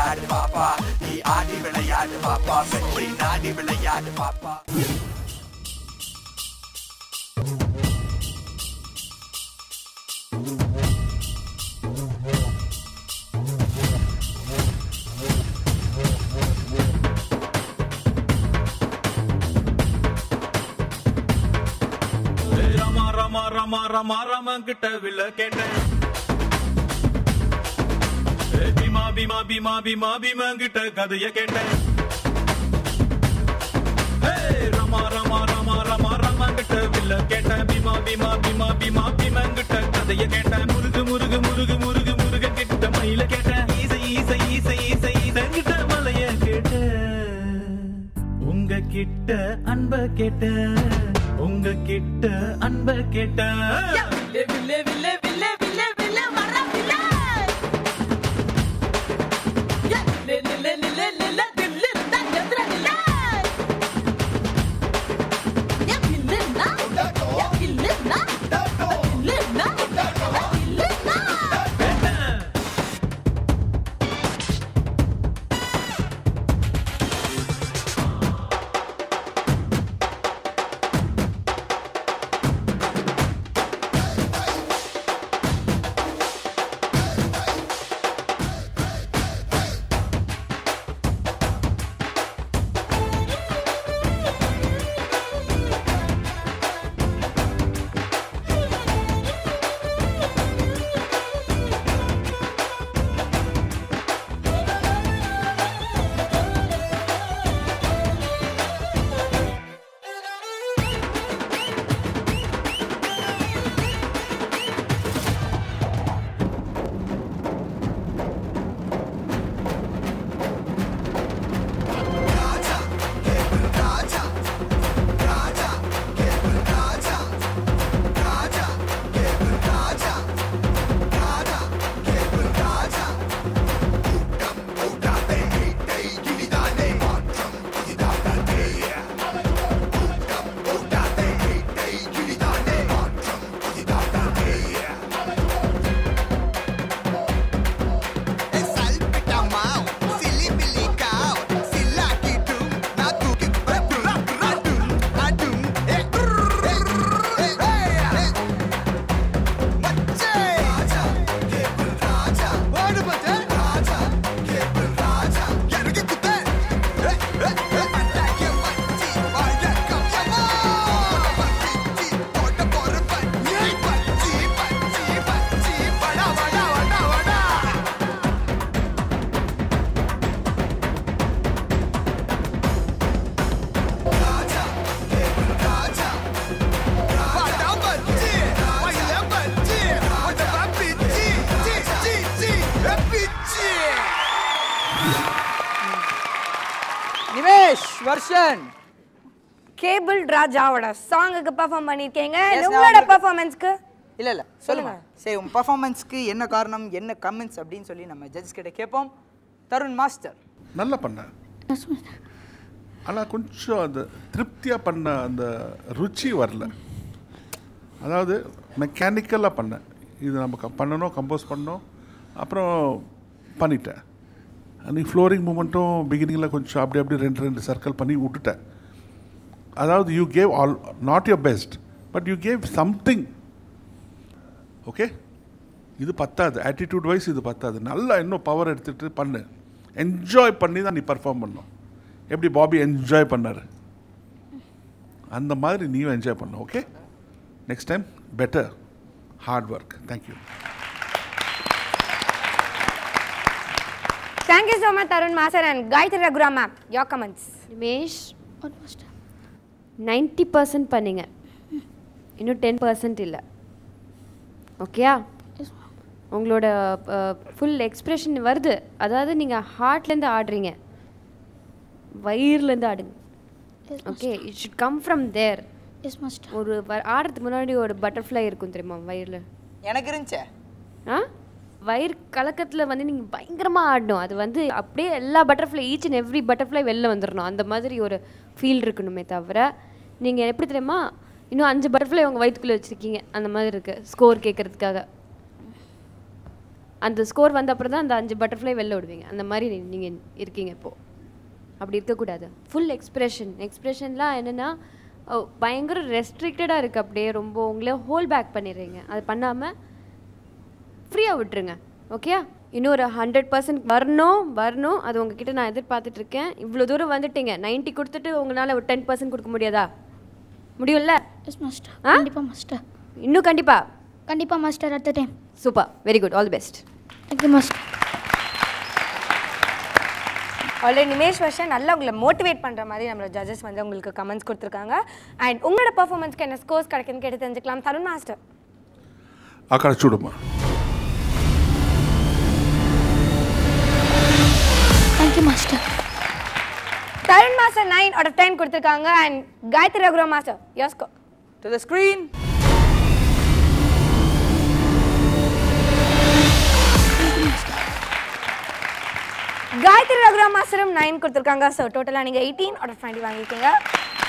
விளையாடு பாப்பா நீ ஆடி விளையாடு பாப்பா வெற்றி நாடி விளையாடு பாப்பா ரமா ரமா ரமா ரமா ரமா கிட்ட வில்ல கேட்டேன் ஏ, பீமா பீமா பீமா பீமா பீமா கிட்ட கதைய கேட்டேன் ஏ, ரமா ரமா ரமா ரமா ரமா கிட்ட வில்ல கேட்டேன் பீமா பீமா பீமா பீமா பீமா கிட்ட கதைய கேட்டேன் முருகு முருகு முருகு முருகு முருக கிட்ட மயில கேட்டேன் ஈச ஈச ஈச ஈச ஈச கிட்ட மலைய கேட்டேன் உங்க கிட்ட அன்ப கேட்ட உங்க கிட்ட அன்ப கேட்ட வில்லே வில்லே வில்லே வில்லே வில்லே வில்லே வர வில்லே யே, லே, லே, லே, லே, லே, லே, லே, தில்லு இருந்தா எதிர வில்லே. ஏ, வில்லுன்னா? ஏ, வில்லுன்னா? வில்லுன்னா? வில்லுன்னா? நிமேஷ் வர்ஷன் கேபிள் ராஜாவோட சாங்குக்கு பெர்ஃபார்ம் பண்ணிருக்கீங்க Yes, உங்களோட நான் பெர்ஃபார்மன்ஸ்க்கு இல்ல இல்ல சொல்லுங்க சரி உன் பர்ஃபார்மன்ஸ்க்கு என்ன காரணம் என்ன கமெண்ட்ஸ் அப்படின்னு சொல்லி நம்ம ஜட்ஜஸ் கிட்ட கேட்போம் தருண் மாஸ்டர் நல்லா பண்ணேன் ஆனால் கொஞ்சம் அந்த திருப்தியாக பண்ண அந்த ருச்சி வரல அதாவது மெக்கானிக்கலாக பண்ணேன் இது நம்ம க- பண்ணணும் கம்போஸ் பண்ணோம் அப்புறம் பண்ணிட்டேன் அன்றைக்கி ஃப்ளோரிங் மூமெண்ட்டும் பிகினிங்கில் கொஞ்சம் அப்படி அப்படி ரெண்டு ரெண்டு சர்க்கிள் பண்ணி விட்டுட்டேன் அதாவது you gave all not your best but you gave something okay இது பத்தாது ஆட்டிடியூட் வைஸ் இது பத்தாது நல்லா இன்னும் பவர் எடுத்துகிட்டு பண்ணு என்ஜாய் பண்ணி தான் நீ பர்ஃபார்ம் பண்ணும் எப்படி பாபி என்ஜாய் பண்ணார் அந்த மாதிரி நீயும் என்ஜாய் பண்ண okay next time better hard work thank you thank you so much Tarun master and Gayathri ரகுரா ma'am your comments Nimesh ninety percent பண்ணீங்க இன்னும் டென் பர்சன்ட் இல்லை ஓகேயா உங்களோட ஃபுல் எக்ஸ்பிரஷன் வருது அதாவது நீங்கள் ஹார்ட்லேருந்து ஆடுறீங்க வயிறுலேருந்து ஆடுங்க okay it should come from there yes master ஒரு வ- ஆடுறதுக்கு முன்னாடி ஒரு பட்டர்ஃப்ளை இருக்கும் தெரியுமா வயிறில் எனக்கு இருந்துச்சே ஆ வயிறு கலக்கத்தில் வந்து நீங்கள் பயங்கரமாக ஆடணும் அது வந்து அப்படியே எல்லா butterfly each and every butterfly வெளில வந்துடணும் அந்த மாதிரி ஒரு ஃபீல் இருக்கணுமே தவிர நீங்கள் எப்படி தெரியுமா இன்னும் அஞ்சு பட்டர்ஃப்ளை உங்கள் வயிற்றுக்குள்ளே வச்சுருக்கீங்க அந்த மாதிரி இருக்குது ஸ்கோர் கேட்குறதுக்காக அந்த ஸ்கோர் வந்த அப்புறம் தான் அந்த அஞ்சு பட்டர்ஃப்ளை வெளில விடுவீங்க அந்த மாதிரி நீங்கள் இருக்கீங்க இப்போது அப்படி இருக்கக்கூடாது ஃபுல் எக்ஸ்பிரஷன் எக்ஸ்பிரஷன்லாம் என்னென்னா பயங்கர ரெஸ்ட்ரிக்டடாக இருக்குது அப்படியே ரொம்ப உங்களே ஹோல் பேக் பண்ணிடுறீங்க அது பண்ணாமல் ஃப்ரீயாக விட்டுருங்க ஓகே இன்னொரு ஹண்ட்ரட் பர்சன்ட் வரணும் வரணும் அது உங்ககிட்ட நான் எதிர்பார்த்துட்டு இருக்கேன் இவ்வளோ தூரம் வந்துட்டீங்க 90 கொடுத்துட்டு உங்களால் ஒரு டென் பர்சன்ட் கொடுக்க முடியாதா முடியும்ல எஸ் மாஸ்டர் ஆ? கண்டிப்பாக மாஸ்டர் இன்னும் கண்டிப்பாக கண்டிப்பாக மாஸ்டர் அடுத்த time super very good all the best thank you master already Nimesh வருஷன் நல்லா உங்களை மோட்டிவேட் பண்ணுற மாதிரி நம்மளோட ஜட்ஜஸ் வந்து உங்களுக்கு கமெண்ட்ஸ் கொடுத்துருக்காங்க அண்ட் உங்களோட பர்ஃபார்மன்ஸ்க்கு என்ன ஸ்கோர்ஸ் கிடைக்குன்னு கேட்டு தெரிஞ்சுக்கலாம் தருண் மாஸ்டர் అక్కడ చూడమ్మా thank you master Tarun master nine out of ten கொடுத்துருக்காங்க அண்ட் காயத்ரி ரகுரா மாஸ்டர் யோஸ்கோ டு த ஸ்க்ரீன் காயத்ரி ரகுரா மாஸ்டரும் நைன் கொடுத்துருக்காங்க ஸோ டோட்டலாக நீங்கள் எயிட்டீன் அவுட் ஆஃப் டுவெண்ட்டி வாங்கியிருக்கீங்க